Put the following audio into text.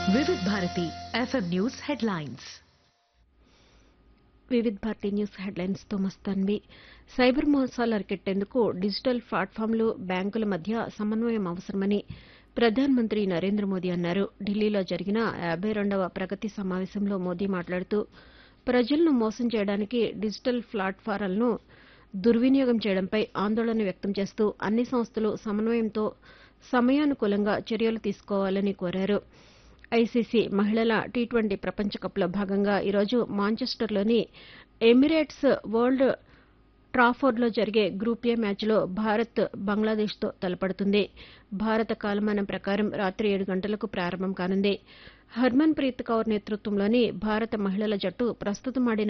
Vividh Bharati FM news headlines Vividh Bharati news headlines తో మస్తాన్వి cyber మోసాలు అరికెట్టేందుకు డిజిటల్ ప్లాట్ఫామ్లు బ్యాంకుల మధ్య సమన్వయం అవసరమని ప్రధానమంత్రి నరేంద్ర మోదీ అన్నారు ఢిల్లీలో జరిగిన యాబై రెండవ ప్రగతి సమావేశంలో మోదీ మాట్లాడుతూ ప్రజలను మోసం చేయడానికి డిజిటల్ ప్లాట్ఫారాలను దుర్వినియోగం చేయడంపై ఆందోళన వ్యక్తం చేస్తూ అన్ని సంస్థలు సమన్వయంతో సమయానుకూలంగా చర్యలు తీసుకోవాలని కోరారు ఐసీసీ మహిళల టీ ట్వంటీ ప్రపంచ కప్లో భాగంగా ఈరోజు మాంచెస్టర్లోని ఎమిరేట్స్ వరల్డ్ ట్రాఫోర్డ్లో జరిగే గ్రూప్ ఏ మ్యాచ్లో భారత్ బంగ్లాదేశ్తో తలపడుతుంది భారత కాలమానం ప్రకారం రాత్రి ఏడు గంటలకు ప్రారంభం కానుంది హర్మన్ ప్రీత్ కౌర్ నేతృత్వంలోని భారత మహిళల జట్టు ప్రస్తుతం ఆడిన